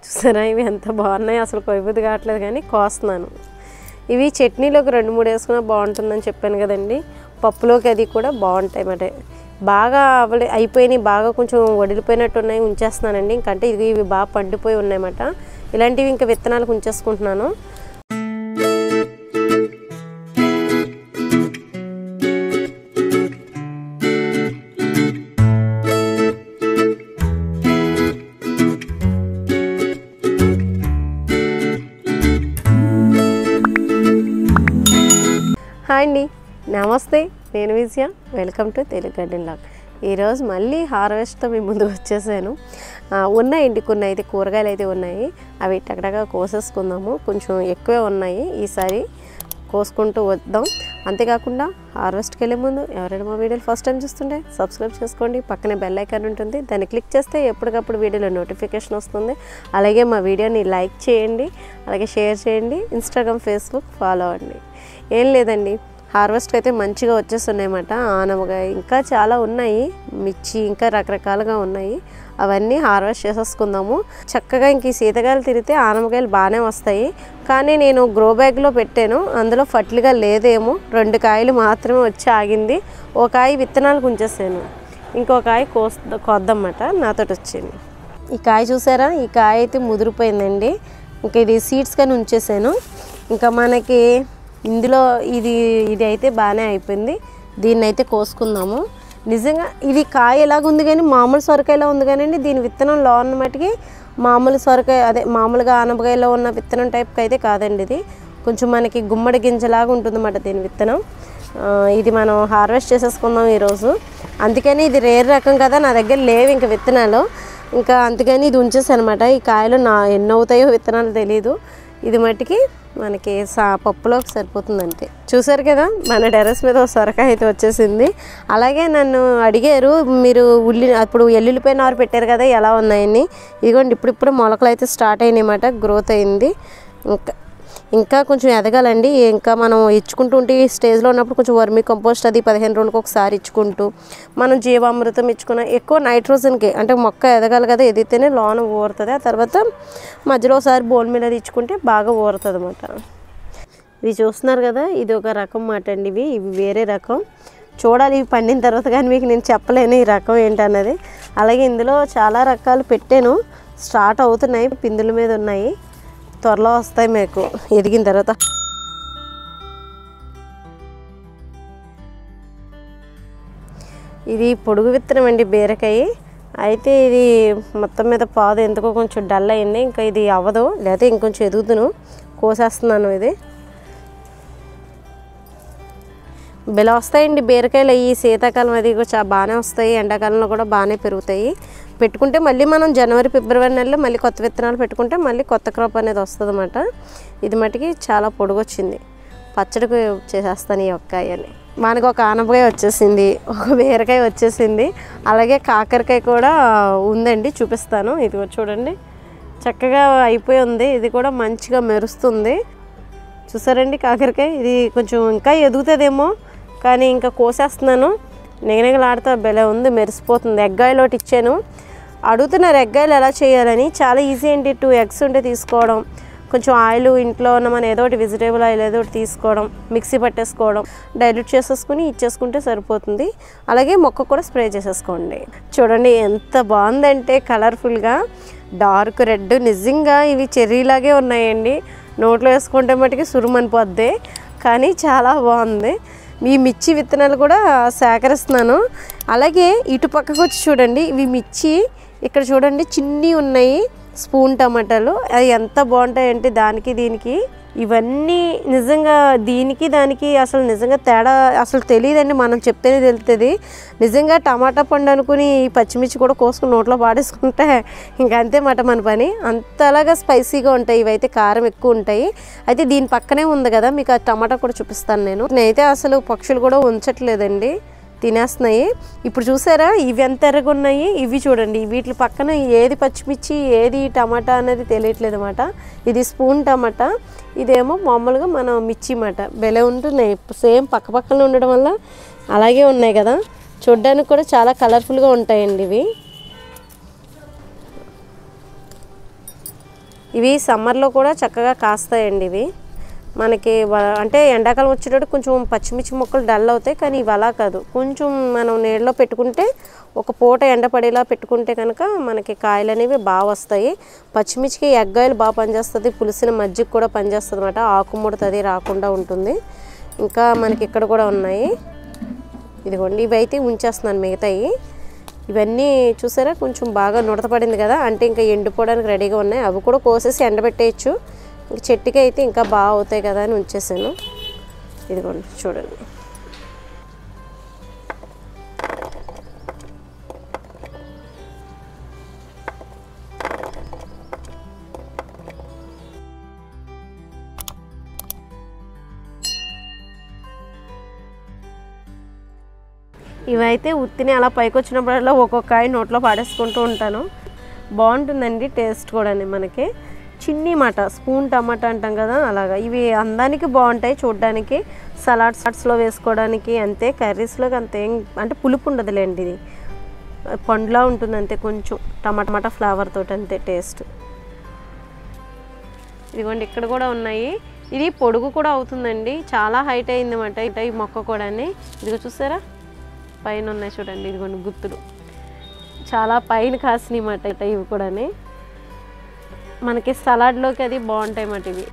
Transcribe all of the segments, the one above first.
చూసారా ఇవి ఎంత బాగున్నాయి అసలు కొయ్యబుద్ధి కావట్లేదు కానీ కోస్తున్నాను ఇవి చట్నీలోకి రెండు మూడు వేసుకున్నా బాగుంటుందని చెప్పాను కదండి పప్పులోకి అది కూడా బాగుంటాయి అన్నమాట బాగా అవలి అయిపోయినాయి బాగా కొంచెం వడిలిపోయినట్టు ఉన్నాయి ఉంచేస్తున్నానండి ఇంకంటే ఇది ఇవి బాగా పండిపోయి ఉన్నాయన్నమాట ఇలాంటివి ఇంకా విత్తనాలకు ఉంచేసుకుంటున్నాను హాయ్ అండి నమస్తే నేను Vijaya welcome to Telugu garden log ఈరోజు మళ్ళీ హార్వెస్ట్తో మీ ముందుకు వచ్చేసాను ఆ, ఉన్నాయండి కొన్ని అయితే కూరగాయలు అయితే ఉన్నాయి అవి టగటగా కోసేసుకుందాము కొంచెం ఎక్కువే ఉన్నాయి ఈసారి కోసుకుంటూ వద్దాం అంతేకాకుండా హార్వెస్ట్కి వెళ్ళే ముందు ఎవరైనా మా వీడియోలు ఫస్ట్ టైం చూస్తుంటే సబ్స్క్రైబ్ చేసుకోండి పక్కనే బెల్ ఐకాన్ ఉంటుంది దాన్ని క్లిక్ చేస్తే ఎప్పటికప్పుడు వీడియోలో నోటిఫికేషన్ వస్తుంది అలాగే మా వీడియోని లైక్ చేయండి అలాగే షేర్ చేయండి ఇన్స్టాగ్రామ్ ఫేస్బుక్ ఫాలో అవ్వండి ఏం లేదండి హార్వెస్ట్ అయితే మంచిగా వచ్చేస్తున్నాయన్నమాట ఆనమకాయ ఇంకా చాలా ఉన్నాయి మిర్చి ఇంకా రకరకాలుగా ఉన్నాయి అవన్నీ హార్వెస్ట్ చేసేసుకుందాము చక్కగా ఇంక ఈ శీతకాయలు తిరిగితే ఆనమకాయలు బాగానే వస్తాయి కానీ నేను గ్రో బ్యాగ్లో పెట్టాను అందులో ఫట్లుగా లేదేమో రెండు కాయలు మాత్రమే వచ్చి ఆగింది ఒక కాయ విత్తనాలకు ఉంచేసాను ఇంకో కాయ కోస్ కొద్దన్నమాట నాతో వచ్చింది ఈ కాయ చూసారా ఈ కాయ అయితే ముదిరిపోయిందండి ఇంకా ఇది సీడ్స్ కానీ ఉంచేసాను ఇంకా మనకి ఇందులో ఇది ఇది అయితే బాగానే అయిపోయింది దీన్ని అయితే కోసుకుందాము నిజంగా ఇది కాయ ఎలాగ ఉంది కానీ మామూలు సొరకాయలా ఉంది కానీ దీని విత్తనం లోన మటుకి మామూలు సొరకాయ అదే మామూలుగా ఆనపకాయలో ఉన్న విత్తనం టైప్కి అయితే కాదండి ఇది కొంచెం మనకి గుమ్మడి గింజలాగా ఉంటుందన్నమాట దీని విత్తనం ఆ, ఇది మనం హార్వెస్ట్ చేసేసుకుందాం ఈరోజు అందుకని ఇది రేర్ రకం కదా నా దగ్గర లేవు ఇంకా విత్తనాలు ఇంకా అందుకని ఇది ఉంచేసాను అనమాట ఈ కాయలు నా ఎన్ని అవుతాయో విత్తనాలు తెలియదు ఇది మట్టికి మనకి సా పప్పులోకి సరిపోతుంది అంతే చూసారు కదా మన టెర్రస్ మీద ఒక సొరకాయ అయితే వచ్చేసింది అలాగే నన్ను అడిగారు మీరు ఉల్లి అప్పుడు ఎల్లుల్లిపాయ నారు పెట్టారు కదా ఎలా ఉన్నాయని ఇదిగోండి ఇప్పుడిప్పుడు మొలకలు అయితే స్టార్ట్ అయినాయన్నమాట గ్రోత్ అయింది ఇంకా ఇంకా కొంచెం ఎదగాలండి ఇంకా మనం ఇచ్చుకుంటూ ఉంటే ఈ స్టేజ్లో ఉన్నప్పుడు కొంచెం వర్మీ కంపోస్ట్ అది పదిహేను రోజులకు ఒకసారి ఇచ్చుకుంటూ మనం జీవామృతం ఇచ్చుకున్న ఎక్కువ నైట్రోజన్కి అంటే మొక్క ఎదగాలి కదా ఎదిగితేనే లోన ఊరుతుంది ఆ తర్వాత మధ్యలో ఒకసారి బోన్ మీద అది ఇచ్చుకుంటే బాగా ఊరుతుంది అనమాట ఇవి చూస్తున్నారు కదా ఇది ఒక రకం మాట అండి ఇవి ఇవి వేరే రకం చూడాలి ఇవి పండిన తర్వాత కానీ మీకు నేను చెప్పలేను ఈ రకం ఏంటన్నది అలాగే ఇందులో చాలా రకాలు పెట్టాను స్టార్ట్ అవుతున్నాయి పిందుల మీద ఉన్నాయి త్వరలో వస్తాయి మీకు ఎదిగిన తర్వాత ఇది పొడుగు విత్తనం అండి బీరకాయ అయితే ఇది మొత్తం మీద పాదు ఎందుకో కొంచెం డల్ అయింది ఇంకా ఇది అవ్వదు లేకపోతే ఇంకొంచెం ఎదుగుతును కోసేస్తున్నాను ఇది బిల వస్తాయండి బీరకాయలు అయ్యి శీతాకాలం అది కూడా చాలా బాగానే వస్తాయి ఎండాకాలంలో కూడా బాగానే పెరుగుతాయి పెట్టుకుంటే మళ్ళీ మనం జనవరి ఫిబ్రవరి నెలలో మళ్ళీ కొత్త విత్తనాలు పెట్టుకుంటే మళ్ళీ కొత్త క్రాప్ అనేది వస్తుంది అన్నమాట ఇది మటుకి చాలా పొడుగు వచ్చింది పచ్చడికి చేసేస్తాను ఈ ఒక్కాయని మనకు ఒక ఆనపకాయ వచ్చేసింది ఒక బీరకాయ వచ్చేసింది అలాగే కాకరకాయ కూడా ఉందండి చూపిస్తాను ఇది చూడండి చక్కగా అయిపోయి ఉంది ఇది కూడా మంచిగా మెరుస్తుంది చూసారండి కాకరకాయ ఇది కొంచెం ఇంకా ఎదుగుతుందేమో కానీ ఇంకా కోసేస్తున్నాను నిగనిగలాడుతా బెల ఉంది మెరిసిపోతుంది ఎగ్గాయలు ఒకటి ఇచ్చాను అడుగుతున్నారు ఎగ్గాయలు ఎలా చేయాలని చాలా ఈజీ అండి టూ ఎగ్స్ ఉంటే తీసుకోవడం కొంచెం ఆయిల్ ఇంట్లో ఉన్న మన ఏదో ఒకటి వెజిటేబుల్ ఆయిల్ ఏదో ఒకటి తీసుకోవడం మిక్సీ పట్టేసుకోవడం డైల్యూట్ చేసేసుకుని ఇచ్చేసుకుంటే సరిపోతుంది అలాగే మొక్క కూడా స్ప్రే చేసేసుకోండి చూడండి ఎంత బాగుందంటే కలర్ఫుల్గా డార్క్ రెడ్ నిజంగా ఇవి చెర్రీలాగే ఉన్నాయండి నోట్లో వేసుకుంటే మటుకి సురుమనిపోద్ది కానీ చాలా బాగుంది ఈ మిర్చి విత్తనాలు కూడా సేకరిస్తున్నాను అలాగే ఇటు పక్కకు వచ్చి చూడండి ఇవి మిర్చి ఇక్కడ చూడండి చిన్ని ఉన్నాయి స్పూన్ టమాటాలు అవి ఎంత బాగుంటాయంటే దానికి దీనికి ఇవన్నీ నిజంగా దీనికి దానికి అసలు నిజంగా తేడా అసలు తెలియదండి మనం చెప్తేనే తెలుస్తుంది నిజంగా టమాటా పండు అనుకుని ఈ పచ్చిమిర్చి కూడా కోసుకుని నోట్లో పాడేసుకుంటే ఇంకా అంతే మాట మన పని అంతలాగా స్పైసీగా ఉంటాయి ఇవైతే కారం ఎక్కువ ఉంటాయి అయితే దీని పక్కనే ఉంది కదా మీకు ఆ టమాటా కూడా చూపిస్తాను నేను నేనైతే అసలు పక్షులు కూడా ఉంచట్లేదండి తినేస్తున్నాయి ఇప్పుడు చూసారా ఇవి ఎంత ఎర్రగా ఉన్నాయి ఇవి చూడండి వీటి పక్కన ఏది పచ్చిమిర్చి ఏది టమాటా అనేది తెలియట్లేదు అనమాట ఇది స్పూన్ టమాటా ఇదేమో మామూలుగా మన మిర్చి మాట భలే ఉంటున్నాయి సేమ్ పక్క పక్కన ఉండడం వల్ల అలాగే ఉన్నాయి కదా చూడ్డానికి కూడా చాలా కలర్ఫుల్గా ఉంటాయండి ఇవి ఇవి సమ్మర్లో కూడా చక్కగా కాస్తాయండి ఇవి మనకి వ- అంటే ఎండాకాలం వచ్చేటప్పుడు కొంచెం పచ్చిమిర్చి మొక్కలు డల్ అవుతాయి కానీ ఇవి అలా కాదు కొంచెం మనం నీళ్ళలో పెట్టుకుంటే ఒక పూట ఎండ పడేలా పెట్టుకుంటే కనుక మనకి కాయలు అనేవి బాగా వస్తాయి పచ్చిమిర్చికి ఎగ్గాయలు బాగా పనిచేస్తుంది పులిసిన మజ్జిగ కూడా పనిచేస్తుంది అనమాట ఆకుముడత అది రాకుండా ఉంటుంది ఇంకా మనకి ఇక్కడ కూడా ఉన్నాయి ఇదిగోండి ఇవి అయితే ఉంచేస్తున్నాను మిగతాయి ఇవన్నీ చూసారా కొంచెం బాగా నుడత పడింది కదా అంటే ఇంకా ఎండిపోవడానికి రెడీగా ఉన్నాయి అవి కూడా కోసేసి ఎండబెట్టేయచ్చు ఇంక చెట్టుకి అయితే ఇంకా బాగా అవుతాయి కదా అని ఉంచేసాను ఇదిగోండి చూడండి ఇవైతే ఉత్తిని అలా పైకి వచ్చినప్పుడల్లా ఒక్కొక్క కాయ నోట్లో పాడేసుకుంటూ ఉంటాను బాగుంటుందండి టేస్ట్ కూడా మనకి చిన్ని మాట స్పూన్ టమాటా అంటాం కదా అలాగా ఇవి అందానికి బాగుంటాయి చూడడానికి సలాడ్ సలాడ్స్లో వేసుకోవడానికి అంతే కర్రీస్లోకి అంతే ఏం అంటే పులుపు ఉండదులేండి ఇది పండులా ఉంటుంది అంతే కొంచెం టమాటా టమాటా ఫ్లేవర్ తోటి అంతే టేస్ట్ ఇదిగోండి ఇక్కడ కూడా ఉన్నాయి ఇది పొడుగు కూడా అవుతుందండి చాలా హైట్ అయింది అన్నమాట ఇట ఈ మొక్క కూడా ఇదిగో చూసారా పైన ఉన్నాయి చూడండి ఇదిగోండి గుత్తులు చాలా పైన కాసినాయి అన్నమాట ఇట ఇవి కూడా మనకి సలాడ్లోకి అది బాగుంటాయి అన్నమాట ఇవి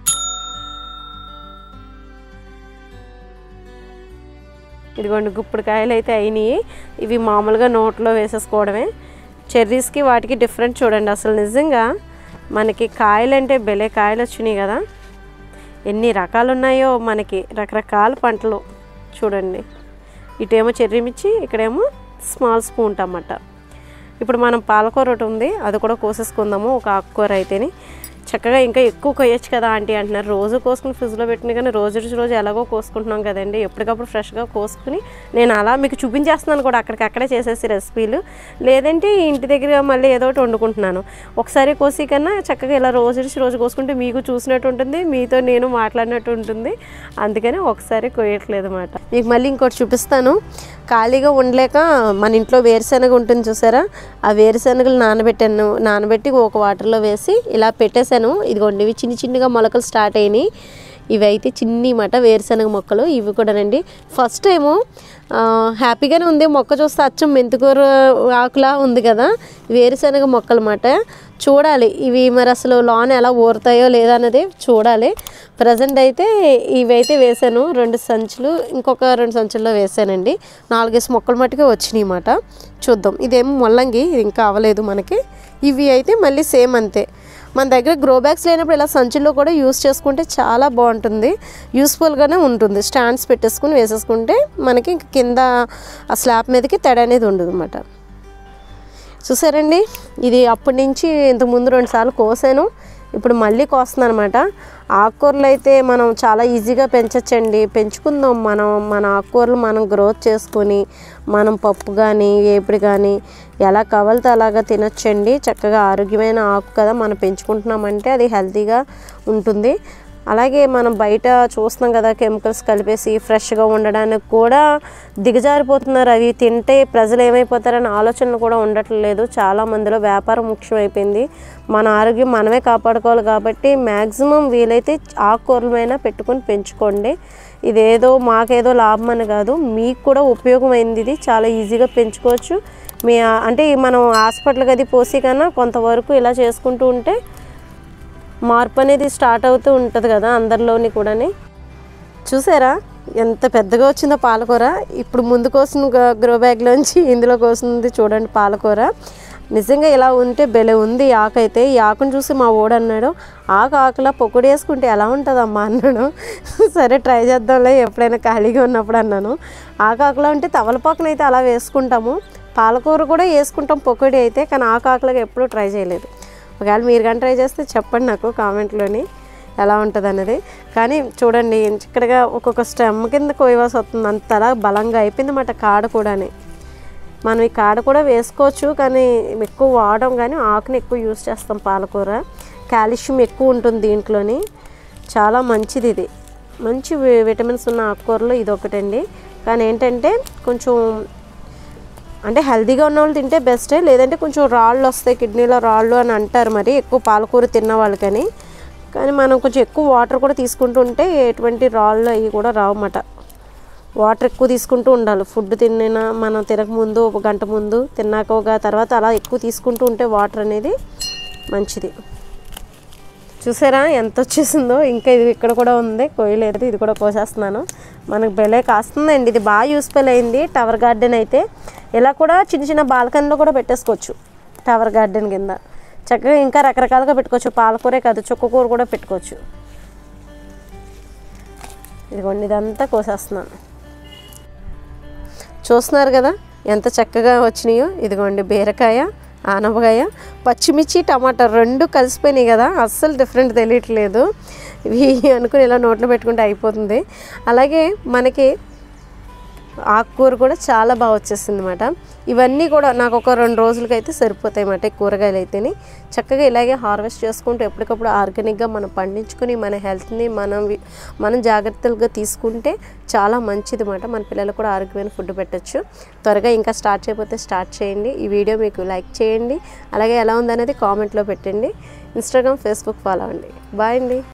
ఇదిగోండి గుప్పుడు కాయలు అయితే అయినాయి ఇవి మామూలుగా నోట్లో వేసేసుకోవడమే చెర్రీస్కి వాటికి డిఫరెంట్ చూడండి అసలు నిజంగా మనకి కాయలు అంటే బెలే కాయలు వచ్చినాయి కదా ఎన్ని రకాలు ఉన్నాయో మనకి రకరకాల పంటలు చూడండి ఇటేమో చెర్రీ మిర్చి ఇక్కడేమో స్మాల్ స్పూన్ టమాటా ఇప్పుడు మనం పాలకూర ఒకటి ఉంది అది కూడా కోసేసుకుందాము ఒక ఆకుకూర అయితేని చక్కగా ఇంకా ఎక్కువ కొయ్యొచ్చు కదా ఆంటీ అంటున్నారు రోజు కోసుకుని ఫ్రిడ్జ్లో పెట్టిన కానీ రోజు రోజు రోజు ఎలాగో కోసుకుంటున్నాం కదండి ఎప్పటికప్పుడు ఫ్రెష్గా కోసుకుని నేను అలా మీకు చూపించేస్తున్నాను కూడా అక్కడికక్కడే చేసేసి రెసిపీలు లేదంటే ఇంటి దగ్గర మళ్ళీ ఏదో ఒకటి వండుకుంటున్నాను ఒకసారి కోసి కన్నా చక్కగా ఇలా రోజు నుంచి రోజు కోసుకుంటే మీకు చూసినట్టు ఉంటుంది మీతో నేను మాట్లాడినట్టు ఉంటుంది అందుకని ఒకసారి కోయట్లేదు అనమాట మీకు మళ్ళీ ఇంకోటి చూపిస్తాను ఖాళీగా ఉండలేక మన ఇంట్లో వేరుశనగ ఉంటుంది చూసారా ఆ వేరుశనగలు నానబెట్టాను నానబెట్టి ఒక వాటర్లో వేసి ఇలా పెట్టేశాను ఇదిగోండి ఇవి చిన్ని చిన్నగా మొలకలు స్టార్ట్ అయినాయి ఇవి అయితే చిన్ని మాట వేరుశనగ మొక్కలు ఇవి కూడానండి ఫస్ట్ ఏమో ఆ, హ్యాపీగానే ఉంది మొక్క చూస్తే అచ్చం మెంతుకూర ఆకులా ఉంది కదా వేరుశనగ మొక్కలు మాట చూడాలి ఇవి మరి అసలు లోన్ ఎలా ఊరుతాయో లేదా అనేది చూడాలి ప్రజెంట్ అయితే ఇవైతే వేసాను రెండు సంచులు ఇంకొక రెండు సంచుల్లో వేసానండి నాలుగేసి మొక్కలు మట్టుకే వచ్చినాయి అన్నమాట చూద్దాం ఇదేమో మొల్లంగి ఇది ఇంకా అవ్వలేదు మనకి ఇవి అయితే మళ్ళీ సేమ్ అంతే మన దగ్గర గ్రో బ్యాగ్స్ లేనప్పుడు ఇలా సంచుల్లో కూడా యూస్ చేసుకుంటే చాలా బాగుంటుంది యూస్ఫుల్గానే ఉంటుంది స్టాండ్స్ పెట్టేసుకుని వేసేసుకుంటే మనకి ఇంక కింద ఆ స్లాబ్ మీదకి తడి అనేది ఉండదు అనమాట చూసారండి ఇది అప్పటి నుంచి ఇంతకుముందు రెండు సార్లు కోసాను ఇప్పుడు మళ్ళీ కోస్తున్నాను అనమాట ఆకుకూరలు అయితే మనం చాలా ఈజీగా పెంచచ్చండి పెంచుకుందాం మనం మన ఆకుకూరలు మనం గ్రోత్ చేసుకొని మనం పప్పు కానీ వేపుడు కానీ ఎలా కావాలితే అలాగా తినొచ్చండి చక్కగా ఆరోగ్యమైన ఆకు కదా మనం పెంచుకుంటున్నామంటే అది హెల్తీగా ఉంటుంది అలాగే మనం బయట చూస్తున్నాం కదా కెమికల్స్ కలిపేసి ఫ్రెష్గా ఉండడానికి కూడా దిగజారిపోతున్నారు అవి తింటే ప్రజలు ఏమైపోతారనే ఆలోచనలు కూడా ఉండట్లేదు చాలా మందిలో వ్యాపారం ముఖ్యమైపోయింది మన ఆరోగ్యం మనమే కాపాడుకోవాలి కాబట్టి మ్యాక్సిమం వీలైతే ఆకుకూరలమైనా పెట్టుకొని పెంచుకోండి ఇదేదో మాకేదో లాభం అని కాదు మీకు కూడా ఉపయోగమైంది ఇది చాలా ఈజీగా పెంచుకోవచ్చు మీ అంటే మనం హాస్పిటల్కి అది పోసి కన్నా కొంతవరకు ఇలా చేసుకుంటూ ఉంటే మార్పు అనేది స్టార్ట్ అవుతూ ఉంటుంది కదా అందరిలోని కూడాని చూసారా ఎంత పెద్దగా వచ్చిందో పాలకూర ఇప్పుడు ముందు కోసిన గ- గ్రో బ్యాగ్లోంచి ఇందులో కోసింది చూడండి పాలకూర నిజంగా ఇలా ఉంటే బెలే ఉంది ఈ ఆకు అయితే ఈ ఆకును చూసి మా ఓడు అన్నాడు ఆకు ఆకులా పొక్కుడు వేసుకుంటే ఎలా ఉంటుందమ్మా అన్నాడు సరే ట్రై చేద్దాంలే ఎప్పుడైనా ఖాళీగా ఉన్నప్పుడు అన్నాను ఆకు ఆకులా ఉంటే తవలపాకును అయితే అలా వేసుకుంటాము పాలకూర కూడా వేసుకుంటాం పొక్కుడి అయితే కానీ ఆకు ఆకులాగా ఎప్పుడూ ట్రై చేయలేదు ఒకవేళ మీరు కానీ ట్రై చేస్తే చెప్పండి నాకు కామెంట్లోని ఎలా ఉంటుంది అన్నది కానీ చూడండి ఇక్కడగా ఒక్కొక్క స్టెమ్ కింద కోయవాల్సి వస్తుంది అంతలా బలంగా అయిపోయింది అన్నమాట కాడ కూడాని మనం ఈ కాడ కూడా వేసుకోవచ్చు కానీ ఎక్కువ వాడడం కానీ ఆకుని ఎక్కువ యూస్ చేస్తాం పాలకూర కాల్షియం ఎక్కువ ఉంటుంది దీంట్లోని చాలా మంచిది ఇది మంచి వి- విటమిన్స్ ఉన్న ఆకుకూరలో ఇది ఒకటండి కానీ ఏంటంటే కొంచెం అంటే హెల్తీగా ఉన్న వాళ్ళు తింటే బెస్టే లేదంటే కొంచెం రాళ్ళు వస్తాయి కిడ్నీలో రాళ్ళు అని అంటారు మరి ఎక్కువ పాలకూర తిన్న వాళ్ళకని కానీ మనం కొంచెం ఎక్కువ వాటర్ కూడా తీసుకుంటూ ఉంటే ఎటువంటి రాళ్ళు అవి కూడా రావన్నమాట వాటర్ ఎక్కువ తీసుకుంటూ ఉండాలి ఫుడ్ తిన్న మనం తినక ముందు ఒక గంట ముందు తిన్నాక ఒక తర్వాత అలా ఎక్కువ తీసుకుంటూ ఉంటే వాటర్ అనేది మంచిది చూసారా ఎంత వచ్చేసిందో ఇంకా ఇది ఇక్కడ కూడా ఉంది కోయలేదు ఇది కూడా కోసేస్తున్నాను మనకు బెలే కాస్తుందండి ఇది బాగా యూస్ఫుల్ అయింది టవర్ గార్డెన్ అయితే ఇలా కూడా చిన్న చిన్న బాల్కనీలో కూడా పెట్టేసుకోవచ్చు టవర్ గార్డెన్ కింద చక్కగా ఇంకా రకరకాలుగా పెట్టుకోవచ్చు పాలకూరే కాదు చుక్కకూర కూడా పెట్టుకోవచ్చు ఇదిగోండి ఇదంతా కోసేస్తున్నాను చూస్తున్నారు కదా ఎంత చక్కగా వచ్చినాయో ఇదిగోండి బీరకాయ ఆనపకాయ పచ్చిమిర్చి టమాటా రెండు కలిసిపోయినాయి కదా అస్సలు డిఫరెంట్ తెలియట్లేదు ఇవి అనుకుని ఇలా నోట్లో పెట్టుకుంటే అయిపోతుంది అలాగే మనకి ఆకుకూర కూడా చాలా బాగా వచ్చేసింది అనమాట ఇవన్నీ కూడా నాకు ఒక రెండు రోజులకి అయితే సరిపోతాయి అన్నమాట ఈ కూరగాయలు అయితేని చక్కగా ఇలాగే హార్వెస్ట్ చేసుకుంటూ ఎప్పటికప్పుడు ఆర్గానిక్గా మనం పండించుకుని మన హెల్త్ని మనం వి- మనం జాగ్రత్తలుగా తీసుకుంటే చాలా మంచిది అనమాట మన పిల్లలకు కూడా ఆరోగ్యమైన ఫుడ్ పెట్టచ్చు త్వరగా ఇంకా స్టార్ట్ చేయకపోతే స్టార్ట్ చేయండి ఈ వీడియో మీకు లైక్ చేయండి అలాగే ఎలా ఉందనేది కామెంట్లో పెట్టండి ఇన్స్టాగ్రామ్ ఫేస్బుక్ ఫాలో అవ్వండి బాయ్ అండి